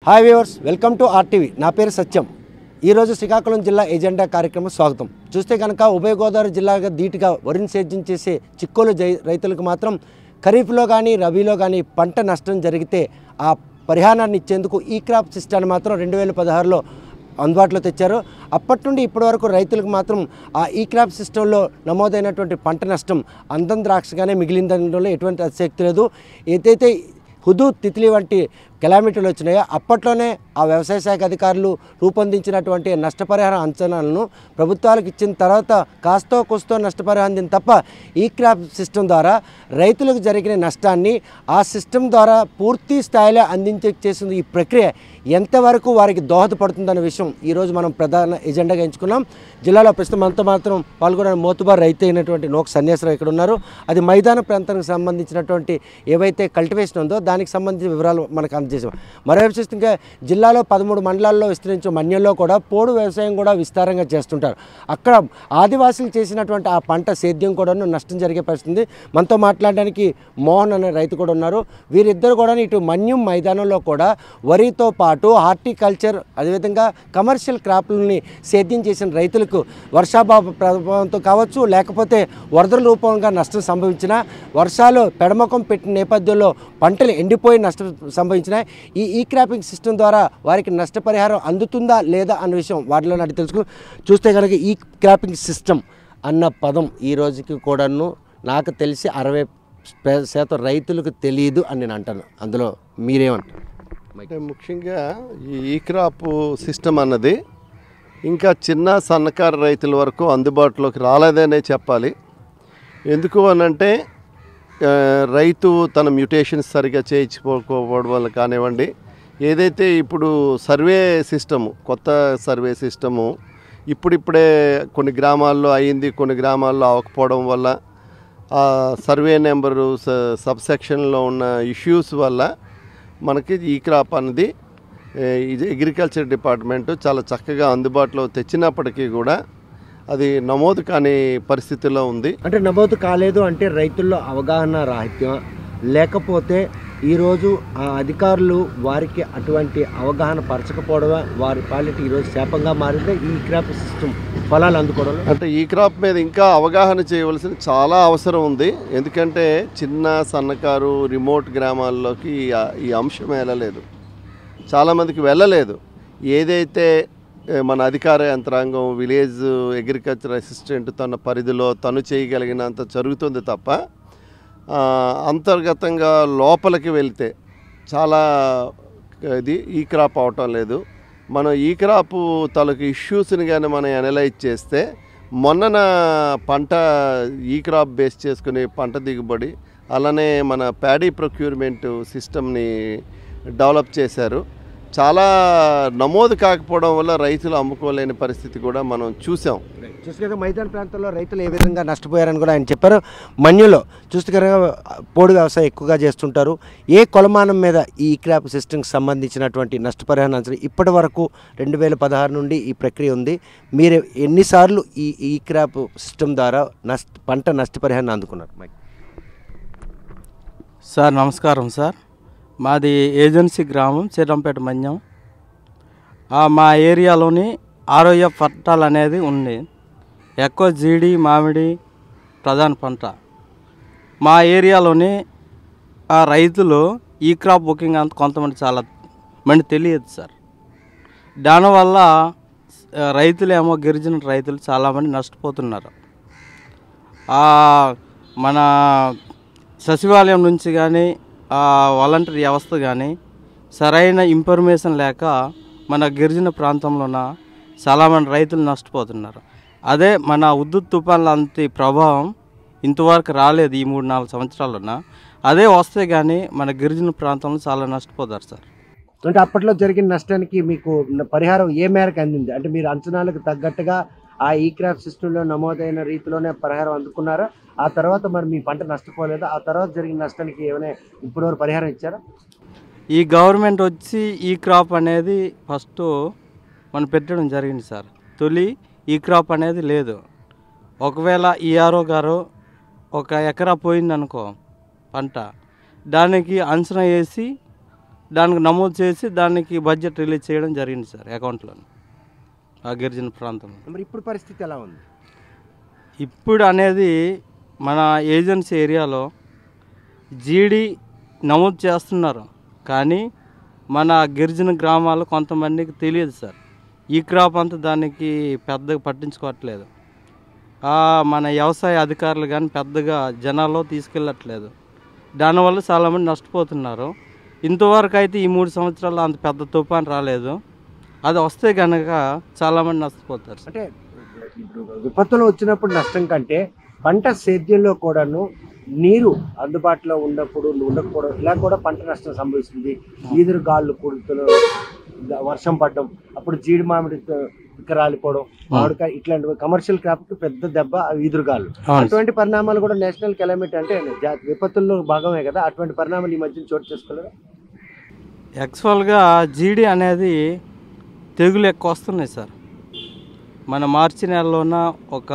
Hi viewers welcome to RTV నా పేరు సత్యం ఈరోజు శ్రీకాకుళం జిల్లా ఎజెండా కార్యక్రమం స్వాగతం చూస్తే కనుక ఉభయ గోదావరి జిల్లాగా ధీటుగా వరిని సేద్యం చేసే చిక్కోలు జై రైతులకు మాత్రం ఖరీఫ్లో కానీ రబీలో కానీ పంట నష్టం జరిగితే ఆ పరిహారాన్ని ఇచ్చేందుకు ఈ క్రాప్ సిస్టాన్ని మాత్రం రెండు వేల పదహారులో అందుబాటులో తెచ్చారు అప్పటి నుండి ఇప్పటి వరకు రైతులకు మాత్రం ఆ ఈ క్రాప్ సిస్టంలో నమోదైనటువంటి పంట నష్టం అందం ద్రాక్షగానే మిగిలిందనడంలో ఎటువంటి అతిశక్తి లేదు ఏదైతే హుదూ తిత్లీ వంటి కెలామిటీలు వచ్చినాయో అప్పట్లోనే ఆ వ్యవసాయ శాఖ అధికారులు రూపొందించినటువంటి నష్టపరిహార అంచనాలను ప్రభుత్వాలకు ఇచ్చిన తర్వాత కాస్తో కుస్తో నష్టపరిహారం అందింది తప్ప ఈ క్రాప్ సిస్టమ్ ద్వారా రైతులకు జరిగిన నష్టాన్ని ఆ సిస్టమ్ ద్వారా పూర్తి స్థాయిలో అందించే చేసిన ఈ ప్రక్రియ ఎంతవరకు వారికి దోహదపడుతుందన్న విషయం ఈరోజు మనం ప్రధాన ఎజెండాగా ఎంచుకున్నాం జిల్లాలో ప్రస్తుతం మనతో మాత్రం పాల్గొనే మోతుబార్ రైతు అయినటువంటి నోక్ సన్యాసరావు ఇక్కడ ఉన్నారు అది మైదాన ప్రాంతానికి సంబంధించినటువంటి ఏవైతే కల్టివేషన్ ఉందో దానికి సంబంధించిన వివరాలు మనకు అందజేసాం మరోవైపు చూస్తే ఇంకా జిల్లాలో పదమూడు మండలాల్లో విస్తరించిన మన్యంలో కూడా పోడు వ్యవసాయం కూడా విస్తారంగా చేస్తుంటారు అక్కడ ఆదివాసులు చేసినటువంటి ఆ పంట సేద్యం కూడా నష్టం జరిగే పరిస్థితి ఉంది. మనతో మాట్లాడడానికి మోహన్ అనే రైతు కూడా ఉన్నారు వీరిద్దరు కూడా ఇటు మన్యం మైదానంలో కూడా వరితో పాటు హార్టికల్చర్ అదేవిధంగా కమర్షియల్ క్రాప్లని సేద్యం చేసిన రైతులకు వర్షాభావ ప్రభావంతో కావచ్చు లేకపోతే వరదల రూపంగా నష్టం సంభవించిన వర్షాలు పెడమకం పెట్టిన నేపథ్యంలో పంటలు ఎండిపోయి నష్టం సంభవించిన ఈ ఈ క్రాపింగ్ సిస్టమ్ ద్వారా వారికి నష్టపరిహారం అందుతుందా లేదా అన్న విషయం వాటిలో అడిగి తెలుసుకు చూస్తే కనుక ఈ క్రాపింగ్ సిస్టమ్ అన్న పదం ఈ రోజుకి కూడాను నాకు తెలిసి అరవై స్పే- శాతం రైతులకు తెలియదు అని నేను అంటాను అందులో మీరేమంటారు అంటే ముఖ్యంగా ఈ ఈ క్రాప్ సిస్టమ్ అన్నది ఇంకా చిన్న సన్నకారు రైతుల వరకు అందుబాటులోకి రాలేదనే చెప్పాలి ఎందుకు అనంటే ఆ, రైతు తన మ్యూటేషన్స్ సరిగా చేయించుకోకపోవడం వల్ల కానివ్వండి ఏదైతే ఇప్పుడు సర్వే సిస్టము కొత్త సర్వే సిస్టము ఇప్పుడిప్పుడే కొన్ని గ్రామాల్లో అయింది కొన్ని గ్రామాల్లో అవ్వకపోవడం వల్ల ఆ సర్వే నెంబరు సబ్ సెక్షన్లో ఉన్న ఇష్యూస్ వల్ల మనకి ఈ క్రాప్ అనేది ఏ, ఇది అగ్రికల్చర్ డిపార్ట్మెంట్ చాలా చక్కగా అందుబాటులో తెచ్చినప్పటికీ కూడా అది నమోదు కాని పరిస్థితిలో ఉంది అంటే నమోదు కాలేదు అంటే రైతుల్లో అవగాహన రాహిత్యం లేకపోతే ఈరోజు ఆ అధికారులు వారికి అటువంటి అవగాహన పరచకపోవడమే వారి పాలిటీ ఈరోజు శాపంగా మారిందే ఈ క్రాప్ సిస్టమ్ ఫలాలు అందుకోవడంలో అంటే ఈ క్రాప్ మీద ఇంకా అవగాహన చేయవలసిన చాలా అవసరం ఉంది ఎందుకంటే చిన్న సన్నకారు రిమోట్ గ్రామాల్లోకి ఈ- ఈ అంశం వెళ్ళలేదు చాలామందికి వెళ్ళలేదు ఏదైతే ఏ, మన అధికార యంత్రాంగం విలేజ్ అగ్రికల్చర్ అసిస్టెంట్ తన పరిధిలో తను చేయగలిగినంత జరుగుతుంది తప్ప ఆ, అంతర్గతంగా లోపలికి వెళ్తే చాలా ఇది ఈ క్రాప్ అవటం లేదు మనం ఈ క్రాప్ తాలూకు ఇష్యూస్ని కానీ మనం అనలైజ్ చేస్తే మొన్నన పంట ఈ క్రాప్ బేస్ చేసుకుని పంట దిగుబడి అలానే మన ప్యాడీ ప్రొక్యూర్మెంట్ సిస్టమ్ని డెవలప్ చేశారు చాలా నమోదు కాకపోవడం వల్ల రైతులు అమ్ముకోలేని పరిస్థితి కూడా మనం చూసాం చూసుకుంటే మైదాన ప్రాంతంలో రైతులు ఏ విధంగా నష్టపోయారని కూడా ఆయన చెప్పారు మన్యులో చూస్తే కనుక పోడు వ్యవసాయం ఎక్కువగా చేస్తుంటారు ఏ కొలమానం మీద ఈ క్రాప్ సిస్టమ్కి సంబంధించినటువంటి నష్టపరిహారం అంచనా ఇప్పటి వరకు రెండు వేల పదహారు నుండి ఈ ప్రక్రియ ఉంది మీరు ఎన్నిసార్లు ఈ ఈ క్రాప్ సిస్టమ్ ద్వారా నష్ట పంట నష్టపరిహారాన్ని అందుకున్నారు మైక్ సార్ నమస్కారం సార్ మాది ఏజెన్సీ గ్రామం శ్రీరంపేట మన్యం ఆ, మా ఏరియాలోని ఆర్ఓఎఫ్ పట్టాలు అనేది ఉంది ఎక్కువ జీడి మామిడి ప్రధాన పంట మా ఏరియాలోని ఆ రైతులు ఈ క్రాప్ బుకింగ్ అంత కొంతమంది చాలా మంది తెలియదు సార్ దానివల్ల ఆ, రైతులేమో గిరిజన రైతులు చాలామంది నష్టపోతున్నారు ఆ, మన సచివాలయం నుంచి కానీ వాలంటరీ వ్యవస్థ కానీ సరైన ఇన్ఫర్మేషన్ లేక మన గిరిజన ప్రాంతంలోన చాలామంది రైతులు నష్టపోతున్నారు అదే మన ఉద్దుత్ తుఫాన్ల అంత ప్రభావం ఇంతవరకు రాలేదు ఈ మూడు నాలుగు సంవత్సరాలున్న అదే వస్తే కానీ మన గిరిజన ప్రాంతంలో చాలా నష్టపోతారు సార్ అంటే అప్పట్లో జరిగిన నష్టానికి మీకు పరిహారం ఏ మేరకు అందింది అంటే మీరు అంచనాలకు తగ్గట్టుగా ఆ ఈ క్రాప్ సిస్టంలో నమోదైన రీతిలోనే పరిహారం అందుకున్నారా ఆ తర్వాత మరి మీ పంట నష్టపోలేదా ఆ తర్వాత జరిగిన నష్టానికి ఏమైనా ఇప్పటివరకు పరిహారం ఇచ్చారా ఈ గవర్నమెంట్ వచ్చి ఈ క్రాప్ అనేది ఫస్ట్ మనం పెట్టడం జరిగింది సార్ తొలి ఈ క్రాప్ అనేది లేదు ఒకవేళ ఈఆర్ఓ గారు ఒక ఎకరా పోయిందనుకో పంట దానికి అంచనా వేసి దానికి నమోదు చేసి దానికి బడ్జెట్ రిలీజ్ చేయడం జరిగింది సార్ అకౌంట్లో ఆ గిరిజన ప్రాంతంలో మరి ఇప్పుడు పరిస్థితి ఎలా ఉంది ఇప్పుడు అనేది మన ఏజెన్సీ ఏరియాలో జీడి నమోదు చేస్తున్నారు కానీ మన గిరిజన గ్రామాలు కొంతమందికి తెలియదు సార్ ఈ క్రాప్ అంతా దానికి పెద్దగా పట్టించుకోవట్లేదు ఆ, మన వ్యవసాయ అధికారులు కానీ పెద్దగా జనాల్లో తీసుకెళ్ళట్లేదు దానివల్ల చాలామంది నష్టపోతున్నారు ఇంతవరకు అయితే ఈ మూడు సంవత్సరాలు అంత పెద్ద తుఫాన్ రాలేదు అది వస్తే కనుక చాలామంది నష్టపోతారు సార్. అంటే ఇప్పుడు విపత్తులు వచ్చినప్పుడు నష్టం కంటే పంట సేద్యంలో కూడాను నీరు అందుబాటులో ఉన్నప్పుడు ఉండకపోవడం ఇలా కూడా పంట నష్టం సంభవిస్తుంది ఈదురు గాళ్ళు కుడుతులు వర్షం పడడం అప్పుడు జీడి మామిడి పిక్క రాలిపోవడం మామిడికాయ ఇట్లాంటి కమర్షియల్ క్రాప్ కి పెద్ద దెబ్బ అవి ఈదురుగాలు అవును అటువంటి పరిణామాలు కూడా నేషనల్ కెలామిటీ అంటే జా- విపత్తుల్లో భాగమే కదా అటువంటి పరిణామాలు ఈ మధ్య చోటు చేసుకోలేదా యాక్చువల్గా జీడి అనేది తెగులు ఎక్కువ వస్తున్నాయి సార్ మన మార్చి నెలలోన ఒక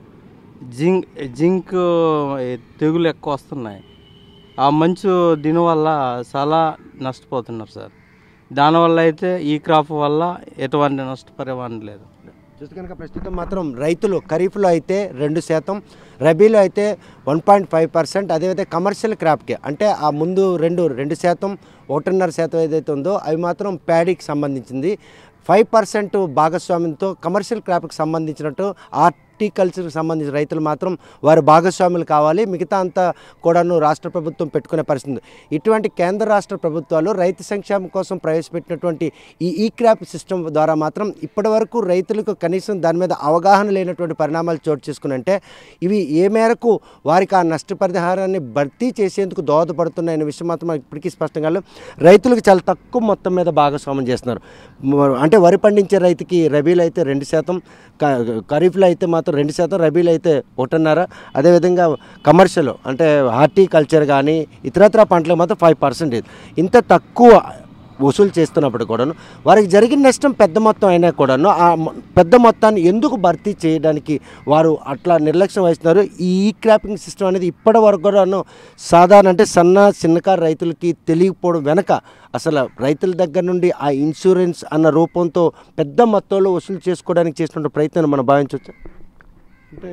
జింక్ జింక్ ఏ, తెగులు ఎక్కువ వస్తున్నాయి ఆ మంచు దీనివల్ల చాలా నష్టపోతున్నారు సార్ దానివల్ల అయితే ఈ క్రాప్ వల్ల ఎటువంటి నష్టపరిహారం లేదు చూస్తే కనుక ప్రస్తుతం మాత్రం రైతులు ఖరీఫ్లో అయితే రెండు శాతం రబీలో అయితే వన్ పాయింట్ ఫైవ్ పర్సెంట్ అదేవిధంగా కమర్షియల్ క్రాప్కి అంటే ఆ ముందు రెండు రెండు శాతం ఒకటిన్నర శాతం ఏదైతే ఉందో అవి మాత్రం ప్యాడీకి సంబంధించింది ఫైవ్ పర్సెంట్ భాగస్వామ్యంతో కమర్షియల్ క్రాప్కి సంబంధించినట్టు హార్టికల్చర్కి సంబంధించిన రైతులు మాత్రం వారు భాగస్వాములు కావాలి మిగతా అంతా కూడాను రాష్ట్ర ప్రభుత్వం పెట్టుకునే పరిస్థితి ఉంది. ఇటువంటి కేంద్ర రాష్ట్ర ప్రభుత్వాలు రైతు సంక్షేమం కోసం ప్రవేశపెట్టినటువంటి ఈ ఈ క్రాప్ సిస్టమ్ ద్వారా మాత్రం ఇప్పటి వరకు రైతులకు కనీసం దాని మీద అవగాహన లేనటువంటి పరిణామాలు చోటు చేసుకుని అంటే ఇవి ఏ మేరకు వారికి ఆ నష్టపరిహారాన్ని భర్తీ చేసేందుకు దోహదపడుతున్నాయనే విషయం మాత్రం మనకి ఇప్పటికీ స్పష్టంగా లేదు. రైతులకు చాలా తక్కువ మొత్తం మీద భాగస్వామ్యం చేస్తున్నారు మ- అంటే వరి పండించే రైతుకి రబీలో అయితే రెండు శాతం క- ఖరీఫ్లో అయితే మాత్రం రెండు శాతం రబీలో అయితే ఒకటిన్నర అదేవిధంగా కమర్షియల్ అంటే హార్టికల్చర్ కానీ ఇతరత్ర పంటలకు మాత్రం ఫైవ్ పర్సెంటేజ్ ఇంత తక్కువ వసూలు చేస్తున్నప్పుడు కూడాను వారికి జరిగిన నష్టం పెద్ద మొత్తం అయినా కూడాను ఆ మొ- పెద్ద మొత్తాన్ని ఎందుకు భర్తీ చేయడానికి వారు అట్లా నిర్లక్ష్యం వహిస్తున్నారు ఈ ఈ క్రాపింగ్ సిస్టమ్ అనేది ఇప్పటి వరకు కూడాను సాధారణ అంటే సన్న చిన్నకారు రైతులకి తెలియకపోవడం వెనక అసలు రైతుల దగ్గర నుండి ఆ ఇన్సూరెన్స్ అన్న రూపంతో పెద్ద మొత్తంలో వసూలు చేసుకోవడానికి చేస్తున్న ప్రయత్నాన్ని మనం భావించవచ్చు అంటే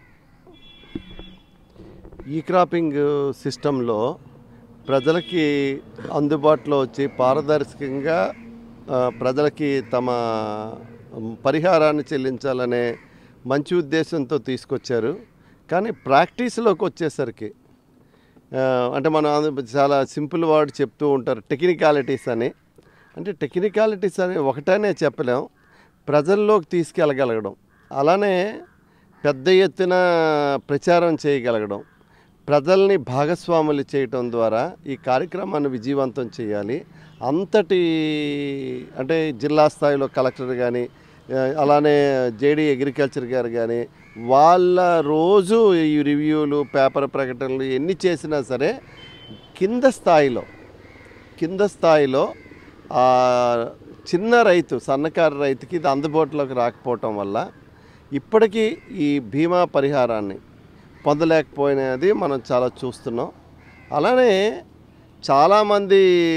ఈ క్రాపింగ్ సిస్టంలో ప్రజలకి అందుబాటులో వచ్చి పారదర్శకంగా ఆ, ప్రజలకి తమ పరిహారాన్ని చెల్లించాలనే మంచి ఉద్దేశంతో తీసుకొచ్చారు కానీ ప్రాక్టీస్లోకి వచ్చేసరికి ఆ, అంటే మనం అది చాలా సింపుల్ వర్డ్ చెప్తూ ఉంటారు టెక్నికాలిటీస్ అని అంటే టెక్నికాలిటీస్ అని ఒకటనే చెప్పలేం ప్రజల్లోకి తీసుకెళ్ళగలగడం అలానే పెద్ద ఎత్తున ప్రచారం చేయగలగడం ప్రజల్ని భాగస్వాములు చేయటం ద్వారా ఈ కార్యక్రమాన్ని విజయవంతం చేయాలి అంతటి అంటే జిల్లా స్థాయిలో కలెక్టర్ కానీ ఆ, అలానే జేడీ అగ్రికల్చర్ గారు కానీ వాళ్ళ రోజు ఈ రివ్యూలు పేపర్ ప్రకటనలు ఎన్ని చేసినా సరే కింద స్థాయిలో కింద స్థాయిలో ఆ చిన్న రైతు సన్నకారు రైతుకి ఇది అందుబాటులోకి రాకపోవటం వల్ల ఇప్పటికీ ఈ బీమా పరిహారాన్ని పొందలేకపోయినది మనం చాలా చూస్తున్నాం అలానే చాలామంది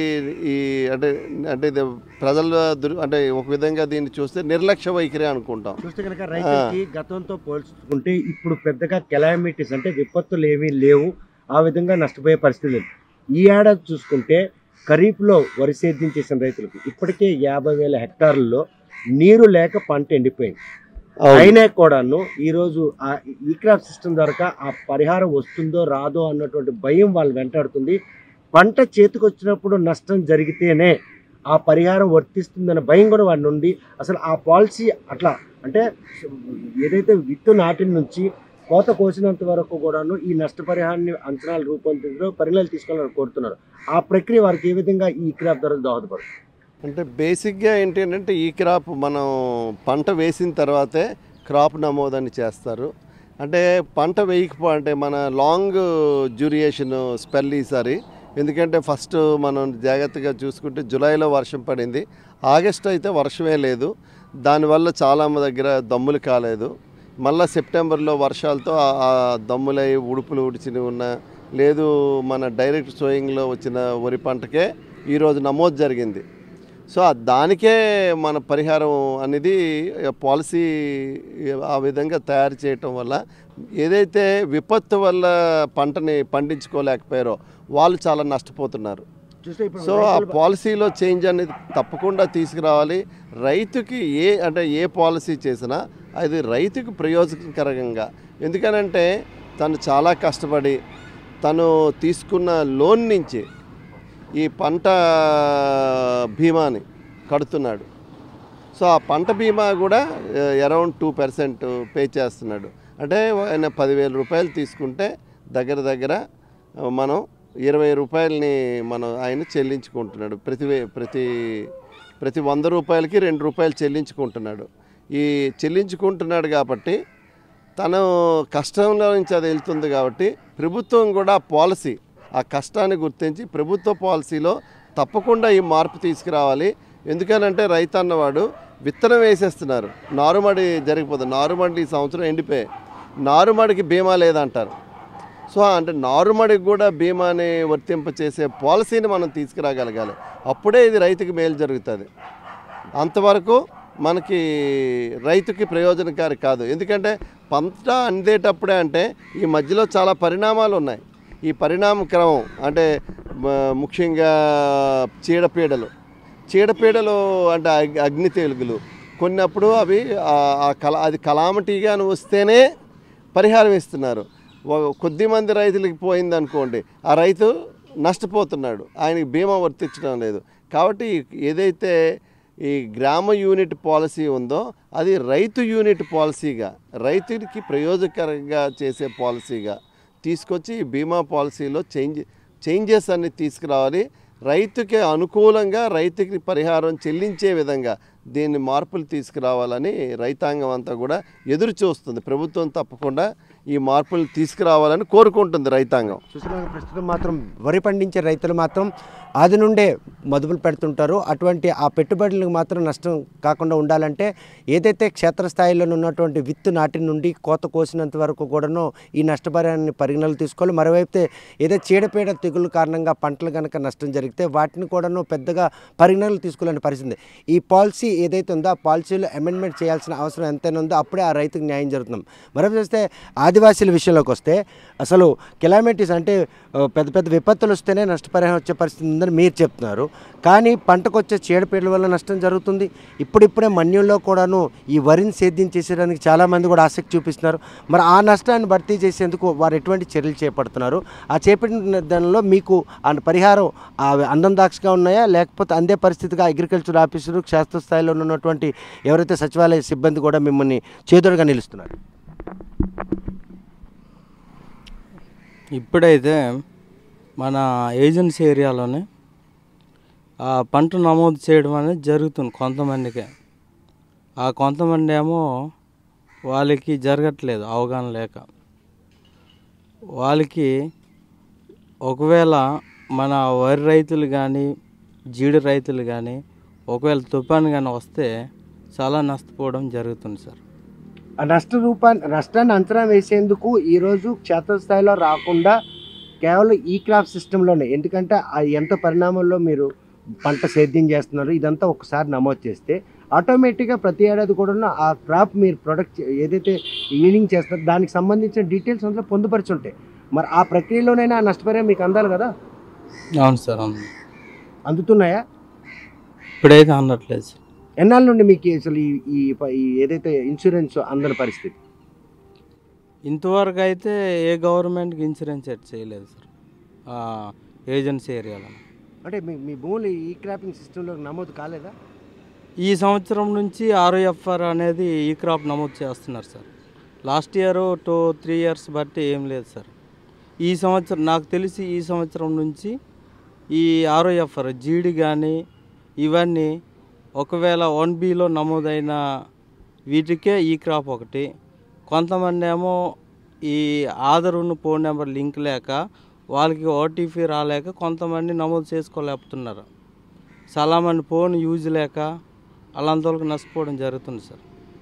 ఈ అంటే అంటే ఇది ప్రజల దుర్ అంటే ఒక విధంగా దీన్ని చూస్తే నిర్లక్ష్య వైఖరి అనుకుంటాం చూస్తే కనుక రైతులకి గతంతో పోల్చుకుంటే ఇప్పుడు పెద్దగా కెలామిటీస్ అంటే విపత్తులు ఏమీ లేవు ఆ విధంగా నష్టపోయే పరిస్థితి లేదు ఈ ఏడాది చూసుకుంటే ఖరీఫ్లో వరి సేద్యం చేసిన రైతులకు ఇప్పటికే యాభై వేల హెక్టార్లలో నీరు లేక పంట ఎండిపోయింది అయినా కూడాను ఈరోజు ఆ ఈ క్రాప్ సిస్టమ్ ద్వారా ఆ పరిహారం వస్తుందో రాదో అన్నటువంటి భయం వాళ్ళు వెంటాడుతుంది పంట చేతికి వచ్చినప్పుడు నష్టం జరిగితేనే ఆ పరిహారం వర్తిస్తుందన్న భయం కూడా వాడి నుండి అసలు ఆ పాలసీ అట్లా అంటే ఏదైతే విత్తు నాటిన నుంచి కోత కోసినంత వరకు కూడాను ఈ నష్టపరిహారాన్ని అంచనాలు రూపొందించడం పరిణామాలు తీసుకోవాలని కోరుతున్నారు ఆ ప్రక్రియ వారికి ఏ విధంగా ఈ క్రాప్ ద్వారా దోహదపడుతుంది అంటే బేసిక్గా ఏంటి అంటే ఈ క్రాప్ మనం పంట వేసిన తర్వాతే క్రాప్ నమోదని చేస్తారు అంటే పంట వేయకపో అంటే మన లాంగ్ డ్యూరియేషన్ స్పెల్ ఈసారి ఎందుకంటే ఫస్ట్ మనం జాగ్రత్తగా చూసుకుంటే జూలైలో వర్షం పడింది ఆగస్ట్ అయితే వర్షమే లేదు దానివల్ల చాలా మంది దగ్గర దమ్ములు కాలేదు మళ్ళీ సెప్టెంబర్లో వర్షాలతో ఆ- ఆ దమ్ములై ఉడుపులు ఉడిచినవి ఉన్న లేదు మన డైరెక్ట్ సోయింగ్లో వచ్చిన వరి పంటకే ఈరోజు నమోదు జరిగింది సో ఆ దానికే మన పరిహారం అనేది పాలసీ ఆ విధంగా తయారు చేయటం వల్ల ఏదైతే విపత్తు వల్ల పంటని పండించుకోలేకపోయారో వాళ్ళు చాలా నష్టపోతున్నారు చూస్తే ఇప్పుడు సో ఆ పాలసీలో చేంజ్ అనేది తప్పకుండా తీసుకురావాలి రైతుకి ఏ అంటే ఏ పాలసీ చేసినా అది రైతుకు ప్రయోజనకరంగా ఎందుకనంటే తను చాలా కష్టపడి తను తీసుకున్న లోన్ నుంచి ఈ పంట బీమాని కడుతున్నాడు సో ఆ పంట బీమా కూడా అరౌండ్ టూ పర్సెంట్ పే చేస్తున్నాడు అంటే ఆయన పదివేల రూపాయలు తీసుకుంటే దగ్గర దగ్గర ఆ, మనం ఇరవై రూపాయలని మనం ఆయన చెల్లించుకుంటున్నాడు ప్రతి వే- ప్రతి ప్రతి వంద రూపాయలకి రెండు రూపాయలు చెల్లించుకుంటున్నాడు ఈ చెల్లించుకుంటున్నాడు కాబట్టి తను కష్టంలో నుంచి అది వెళ్తుంది కాబట్టి ప్రభుత్వం కూడా పాలసీ ఆ కష్టాన్ని గుర్తించి ప్రభుత్వ పాలసీలో తప్పకుండా ఈ మార్పు తీసుకురావాలి ఎందుకనంటే రైతు అన్నవాడు విత్తనం వేసేస్తున్నారు నారుమడి జరిగిపోతుంది నారుమడి ఈ సంవత్సరం ఎండిపోయాయి నారుమడికి బీమా లేదంటారు సో అంటే నారుమడికి కూడా బీమాని వర్తింపచేసే పాలసీని మనం తీసుకురాగలగాలి అప్పుడే ఇది రైతుకి మేలు జరుగుతుంది అంతవరకు మనకి రైతుకి ప్రయోజనకారి కాదు ఎందుకంటే పంట అందేటప్పుడే అంటే ఈ మధ్యలో చాలా పరిణామాలు ఉన్నాయి ఈ పరిణామ క్రమం అంటే మ- ముఖ్యంగా చీడపీడలు చీడపీడలు అంటే అగ్- అగ్ని తెలుగులు కొన్నప్పుడు అవి ఆ- ఆ కల అది కలామటీగా అని వస్తేనే పరిహారం ఇస్తున్నారు ఒక- కొద్ది మంది రైతులకి పోయింది అనుకోండి ఆ రైతు నష్టపోతున్నాడు ఆయనకి బీమా వర్తించడం లేదు కాబట్టి ఏదైతే ఈ గ్రామ యూనిట్ పాలసీ ఉందో అది రైతు యూనిట్ పాలసీగా రైతుడికి ప్రయోజకరంగా చేసే పాలసీగా తీసుకొచ్చి ఈ బీమా పాలసీలో చేంజ్ చేంజెస్ అన్ని తీసుకురావాలి రైతుకి అనుకూలంగా రైతుకి పరిహారం చెల్లించే విధంగా దీన్ని మార్పులు తీసుకురావాలని రైతాంగం అంతా కూడా ఎదురు చూస్తుంది ప్రభుత్వం తప్పకుండా ఈ మార్పులు తీసుకురావాలని కోరుకుంటుంది రైతాంగం చూసిన ప్రస్తుతం మాత్రం వరి పండించే రైతులు మాత్రం ఆది నుండే మదుపులు పెడుతుంటారు అటువంటి ఆ పెట్టుబడులకు మాత్రం నష్టం కాకుండా ఉండాలంటే ఏదైతే క్షేత్రస్థాయిలో ఉన్నటువంటి విత్తు నాటి నుండి కోత కోసినంత వరకు కూడాను ఈ నష్టపరిహారాన్ని పరిగణనలు తీసుకోవాలి మరోవైపు ఏదైతే చీడపీడ తెగులు కారణంగా పంటలు కనుక నష్టం జరిగితే వాటిని కూడాను పెద్దగా పరిగణనలు తీసుకోలేని పరిస్థితి ఈ పాలసీ ఏదైతే ఉందో ఆ పాలసీలో అమెండ్మెంట్ చేయాల్సిన అవసరం ఎంతైనా ఉందో అప్పుడే ఆ రైతుకు న్యాయం జరుగుతుంది మరొక చూస్తే ఆదివాసీల విషయంలోకి వస్తే అసలు కెలామిటీస్ అంటే ఆ, పెద్ద పెద్ద విపత్తులు వస్తేనే నష్టపరిహారం వచ్చే పరిస్థితి ఉందని మీరు చెప్తున్నారు కానీ పంటకు వచ్చే చీడపీడల వల్ల నష్టం జరుగుతుంది ఇప్పుడిప్పుడే మన్యంలో కూడాను ఈ వరిని సేద్యం చేసేయడానికి చాలామంది కూడా ఆసక్తి చూపిస్తున్నారు మరి ఆ నష్టాన్ని భర్తీ చేసేందుకు వారు ఎటువంటి చర్యలు చేపడుతున్నారు ఆ చేపట్టిన దానిలో మీకు ఆ పరిహారం ఆ అందం దాక్షగా ఉన్నాయా లేకపోతే అందే పరిస్థితిగా అగ్రికల్చర్ ఆఫీసరు క్షేత్రస్థాయిలో ఉన్నటువంటి ఎవరైతే సచివాలయ సిబ్బంది కూడా మిమ్మల్ని చేదోడుగా నిలుస్తున్నారు ఇప్పుడైతే మన ఏజెన్సీ ఏరియాలోనే ఆ పంట నమోదు చేయడం అనేది జరుగుతుంది కొంతమందికి ఆ కొంతమంది ఏమో వాళ్ళకి జరగట్లేదు అవగాహన లేక వాళ్ళకి ఒకవేళ మన వరి రైతులు కానీ జీడి రైతులు కానీ ఒకవేళ తుఫాను కానీ వస్తే చాలా నష్టపోవడం జరుగుతుంది సార్ ఆ నష్ట రూపాన్ని నష్టాన్ని అంచనా వేసేందుకు ఈరోజు క్షేత్రస్థాయిలో రాకుండా కేవలం ఈ క్రాప్ సిస్టంలోనే ఎందుకంటే ఆ ఎంత పరిణామంలో మీరు పంట సేద్యం చేస్తున్నారు ఇదంతా ఒకసారి నమోదు చేస్తే ఆటోమేటిక్గా ప్రతి ఏడాది కూడా ఆ క్రాప్ మీరు ప్రొడక్ట్ ఏదైతే ఈల్డింగ్ చేస్తారో దానికి సంబంధించిన డీటెయిల్స్ అందులో పొందుపరిచి ఉంటాయి మరి ఆ ప్రక్రియలోనైనా ఆ నష్టపరిహారం మీకు అందాలి కదా అవును సార్ అవును అందుతున్నాయా ఇప్పుడైతే అందట్లేదు సార్ ఎన్నాళ్ళ నుండి మీకు అసలు ఈ ఈ ప- ఈ ఏదైతే ఇన్సూరెన్స్ అందని పరిస్థితి ఇంతవరకు అయితే ఏ గవర్నమెంట్కి ఇన్సూరెన్స్ సెట్ చేయలేదు సార్ ఆ, ఏజెన్సీ ఏరియాలో అంటే మీ మీ భూములు ఈ క్రాపింగ్ సిస్టంలో నమోదు కాలేదా ఈ సంవత్సరం నుంచి ఆర్ఓఎఫ్ఆర్ అనేది ఈ క్రాప్ నమోదు చేస్తున్నారు sir last year two three years బట్టి ఏం లేదు సార్ ఈ సంవత్సరం నాకు తెలిసి ఈ సంవత్సరం నుంచి ఈ ఆర్ఓఎఫ్ఆర్ జీడి కానీ ఇవన్నీ ఒకవేళ వన్ బిలో నమోదైన వీటికే ఈ క్రాప్ ఒకటి కొంతమంది ఏమో ఈ ఆధార్ ఉన్న ఫోన్ నెంబర్ లింక్ లేక వాళ్ళకి ఓటీపీ రాలేక కొంతమంది నమోదు చేసుకోలేకపోతున్నారు చాలామంది ఫోన్ యూజ్ లేక అలాంటి వాళ్ళకి నష్టపోవడం జరుగుతుంది సార్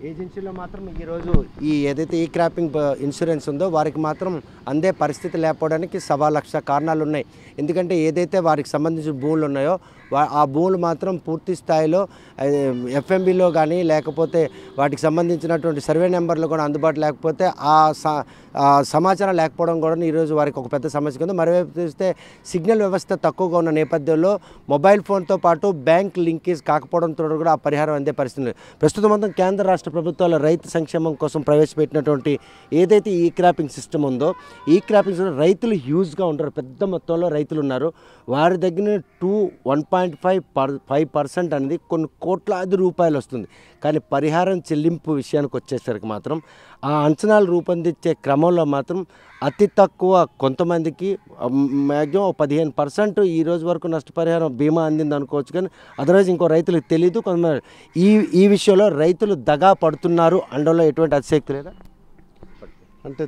ఏజెన్సీలో మాత్రం ఈరోజు ఈ ఏదైతే ఈ క్రాపింగ్ బ- ఇన్సూరెన్స్ ఉందో వారికి మాత్రం అందే పరిస్థితి లేకపోవడానికి సవా లక్ష కారణాలు ఉన్నాయి ఎందుకంటే ఏదైతే వారికి సంబంధించిన భూములు ఉన్నాయో వా- ఆ భూములు మాత్రం పూర్తి స్థాయిలో ఎఫ్ఎంబిలో కానీ లేకపోతే వాటికి సంబంధించినటువంటి సర్వే నెంబర్లు కూడా అందుబాటు లేకపోతే ఆ స- ఆ సమాచారం లేకపోవడం కూడా ఈరోజు వారికి ఒక పెద్ద సమస్య కింద మరోవైపు చూస్తే సిగ్నల్ వ్యవస్థ తక్కువగా ఉన్న నేపథ్యంలో మొబైల్ ఫోన్తో పాటు బ్యాంక్ లింకేజ్ కాకపోవడంతో కూడా ఆ పరిహారం అందే పరిస్థితి ఉంది. ప్రస్తుతం మొత్తం కేంద్ర రాష్ట్ర ప్రభుత్వాల రైతు సంక్షేమం కోసం ప్రవేశపెట్టినటువంటి ఏదైతే ఈ క్రాపింగ్ సిస్టమ్ ఉందో ఈ క్రాపింగ్ సిస్టమ్ రైతులు హ్యూజ్గా ఉంటారు పెద్ద మొత్తంలో రైతులు ఉన్నారు వారి దగ్గర two one point five per five percent అనేది కొన్ని కోట్లాది రూపాయలు వస్తుంది కానీ పరిహారం చెల్లింపు విషయానికి వచ్చేసరికి మాత్రం ఆ అంచనాలు రూపొందించే క్రమంలో మాత్రం అతి తక్కువ కొంతమందికి మ్యాక్సిమం పదిహేను పర్సెంట్ ఈ రోజు వరకు నష్టపరిహారం బీమా అందింది అనుకోవచ్చు కానీ అదర్వైజ్ ఇంకో రైతులకు తెలియదు కొంతమంది ఈ ఈ విషయంలో రైతులు దగా పడుతున్నారు అనడంలో ఎటువంటి అతిశక్తి లేదా అంటే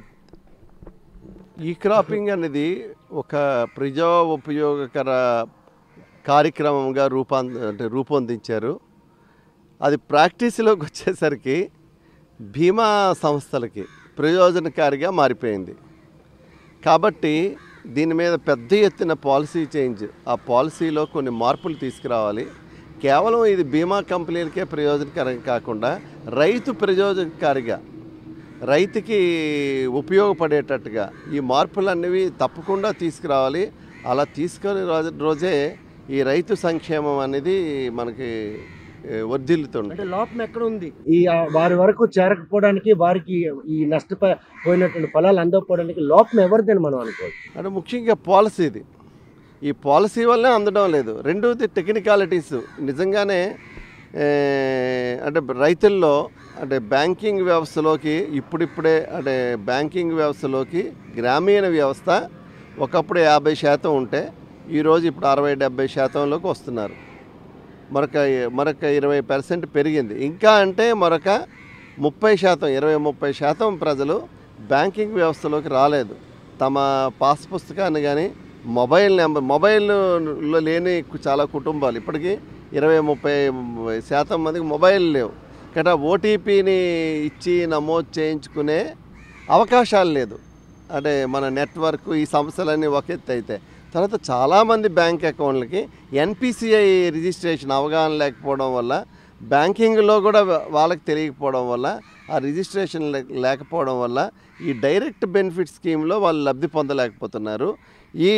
ఈ క్రాపింగ్ అనేది ఒక ప్రజా ఉపయోగకర కార్యక్రమంగా రూపాం అంటే రూపొందించారు అది ప్రాక్టీస్లోకి వచ్చేసరికి బీమా సంస్థలకి ప్రయోజనకారిగా మారిపోయింది కాబట్టి దీని మీద పెద్ద ఎత్తున పాలసీ చేంజ్ ఆ పాలసీలో కొన్ని మార్పులు తీసుకురావాలి కేవలం ఇది బీమా కంపెనీలకే ప్రయోజనకరం కాకుండా రైతు ప్రయోజనకారిగా రైతుకి ఉపయోగపడేటట్టుగా ఈ మార్పులు అనేవి తప్పకుండా తీసుకురావాలి అలా తీసుకునే రోజు రోజే ఈ రైతు సంక్షేమం అనేది మనకి ఏ, వర్ధిల్లుతుంది అంటే లోపం ఎక్కడ ఉంది ఈ ఆ, వారి వరకు చేరకపోవడానికి వారికి ఈ నష్టపోయినటువంటి ఫలాలు అందకపోవడానికి లోపం ఎవరిదని మనం అనుకోవచ్చు అంటే ముఖ్యంగా పాలసీ ఇది ఈ పాలసీ వల్లే అందడం లేదు రెండవది టెక్నికాలిటీస్ నిజంగానే ఏ, అంటే రైతుల్లో అంటే బ్యాంకింగ్ వ్యవస్థలోకి ఇప్పుడిప్పుడే అంటే బ్యాంకింగ్ వ్యవస్థలోకి గ్రామీణ వ్యవస్థ ఒకప్పుడు యాభై శాతం ఉంటే ఈరోజు ఇప్పుడు అరవై డెబ్బై శాతంలోకి వస్తున్నారు మరొక మరొక ఇరవై పర్సెంట్ పెరిగింది ఇంకా అంటే మరొక ముప్పై శాతం ఇరవై ముప్పై శాతం ప్రజలు బ్యాంకింగ్ వ్యవస్థలోకి రాలేదు తమ పాస్ పుస్తకాన్ని కానీ మొబైల్ నెంబర్ మొబైల్లో లేని కు- చాలా కుటుంబాలు ఇప్పటికీ ఇరవై ముప్పై శాతం మందికి మొబైల్ లేవు ఇక్కడ ఓటీపీని ఇచ్చి నమోదు చేయించుకునే అవకాశాలు లేదు అంటే మన నెట్వర్క్ ఈ సమస్యలన్నీ ఒక ఎత్తు అయితే తర్వాత చాలామంది బ్యాంక్ అకౌంట్లకి ఎన్పిసిఐ రిజిస్ట్రేషన్ అవగాహన లేకపోవడం వల్ల బ్యాంకింగ్లో కూడా వా- వాళ్ళకి తెలియకపోవడం వల్ల ఆ రిజిస్ట్రేషన్ లే- లేకపోవడం వల్ల ఈ డైరెక్ట్ బెనిఫిట్ స్కీమ్లో వాళ్ళు లబ్ధి పొందలేకపోతున్నారు ఈ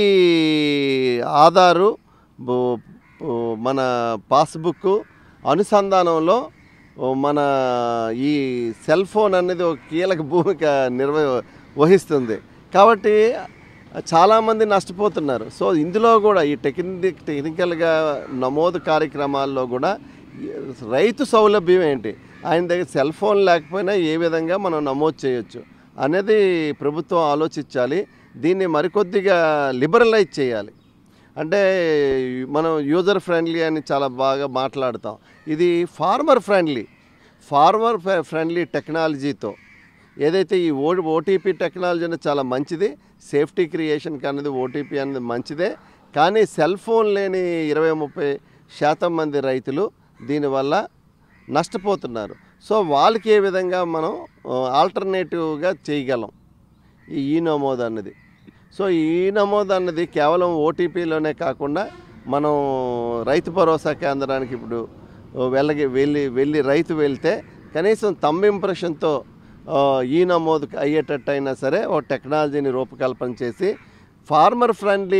ఆధారు బు- బు- మన పాస్బుక్ అనుసంధానంలో ఓ మన ఈ సెల్ ఫోన్ అనేది ఒక కీలక భూమిక నిర్వ వహిస్తుంది కాబట్టి చాలామంది నష్టపోతున్నారు సో ఇందులో కూడా ఈ టెక్నిక్ టెక్నికల్గా నమోదు కార్యక్రమాల్లో కూడా ఈ రైతు సౌలభ్యం ఏంటి ఆయన దగ్గర సెల్ ఫోన్ లేకపోయినా ఏ విధంగా మనం నమోదు చేయొచ్చు అనేది ప్రభుత్వం ఆలోచించాలి దీన్ని మరికొద్దిగా లిబరలైజ్ చేయాలి అంటే మనం యూజర్ ఫ్రెండ్లీ అని చాలా బాగా మాట్లాడతాం ఇది ఫార్మర్ ఫ్రెండ్లీ ఫార్మర్ ఫ్రెండ్లీ టెక్నాలజీతో ఏదైతే ఈ ఓ ఓటీపీ టెక్నాలజీ అనేది చాలా మంచిది సేఫ్టీ క్రియేషన్కి అనేది ఓటీపీ అనేది మంచిదే కానీ సెల్ ఫోన్ లేని ఇరవై ముప్పై శాతం మంది రైతులు దీనివల్ల నష్టపోతున్నారు సో వాళ్ళకి ఏ విధంగా మనం ఆల్టర్నేటివ్గా చేయగలం ఈ ఈ నమోదు అన్నది సో ఈ నమోదు అన్నది కేవలం ఓటీపీలోనే కాకుండా మనం రైతు భరోసా కేంద్రానికి ఇప్పుడు వెళ్ళగి వెళ్ళి వెళ్ళి రైతు వెళ్తే కనీసం తమ్ ఇంప్రెషన్తో ఆ, ఈ నమోదు అయ్యేటట్టు అయినా సరే ఓ టెక్నాలజీని రూపకల్పన చేసి ఫార్మర్ ఫ్రెండ్లీ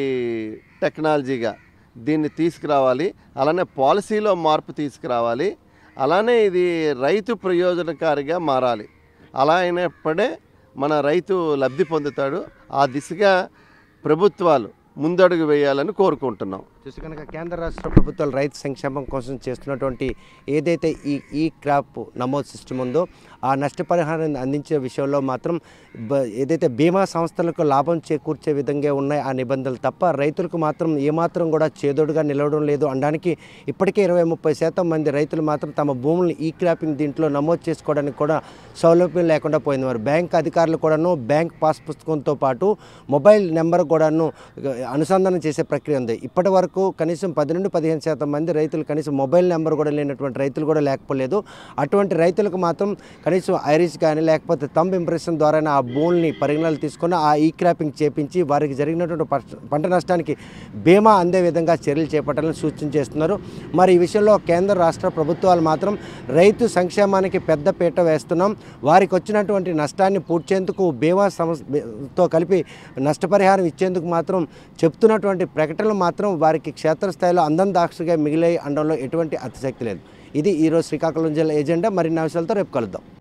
టెక్నాలజీగా దీన్ని తీసుకురావాలి అలానే పాలసీలో మార్పు తీసుకురావాలి అలానే ఇది రైతు ప్రయోజనకారిగా మారాలి అలా అయినప్పుడే మన రైతు లబ్ధి పొందుతాడు ఆ దిశగా ప్రభుత్వాలు ముందడుగు వేయాలని కోరుకుంటున్నాం చూసి కనుక కేంద్ర రాష్ట్ర ప్రభుత్వాలు రైతు సంక్షేమం కోసం చేస్తున్నటువంటి ఏదైతే ఈ ఈ క్రాప్ నమోదు సిస్టమ్ ఉందో ఆ నష్టపరిహారాన్ని అందించే విషయంలో మాత్రం బ- ఏదైతే బీమా సంస్థలకు లాభం చేకూర్చే విధంగా ఉన్నాయి ఆ నిబంధనలు తప్ప రైతులకు మాత్రం ఏమాత్రం కూడా చేదోడుగా నిలవడం లేదు అనడానికి ఇప్పటికే ఇరవై ముప్పై శాతం మంది రైతులు మాత్రం తమ భూములను ఈ క్రాపింగ్ దీంట్లో నమోదు చేసుకోవడానికి కూడా సౌలభ్యం లేకుండా పోయింది మరి బ్యాంక్ అధికారులు కూడాను బ్యాంక్ పాస్ పుస్తకంతో పాటు మొబైల్ నెంబర్ కూడాను అనుసంధానం చేసే ప్రక్రియ ఉంది ఇప్పటి వరకు వరకు కనీసం పది నుండి పదిహేను శాతం మంది రైతులు కనీసం మొబైల్ నెంబర్ కూడా లేనటువంటి రైతులు కూడా లేకపోలేదు అటువంటి రైతులకు మాత్రం కనీసం ఐరిస్ కానీ లేకపోతే తంబ్ ఇంప్రెషన్ ద్వారా ఆ భూముల్ని పరిగణనలు తీసుకొని ఆ ఈ క్రాపింగ్ చేపించి వారికి జరిగినటువంటి ప- పంట నష్టానికి బీమా అందే విధంగా చర్యలు చేపట్టాలని సూచన చేస్తున్నారు మరి ఈ విషయంలో కేంద్ర రాష్ట్ర ప్రభుత్వాలు మాత్రం రైతు సంక్షేమానికి పెద్ద పీట వేస్తున్నాం వారికి వచ్చినటువంటి నష్టాన్ని పూడ్చేందుకు బీమా సంస్థతో కలిపి నష్టపరిహారం ఇచ్చేందుకు మాత్రం చెప్తున్నటువంటి ప్రకటనలు మాత్రం వారికి క్షేత్రస్థాయిలో అందం దాక్షగా మిగిలే అనడంలో ఎటువంటి అతిశక్తి లేదు ఇది ఈరోజు శ్రీకాకుళం జిల్లా ఎజెండా మరిన్ని అంశాలతో రేపు కలుద్దాం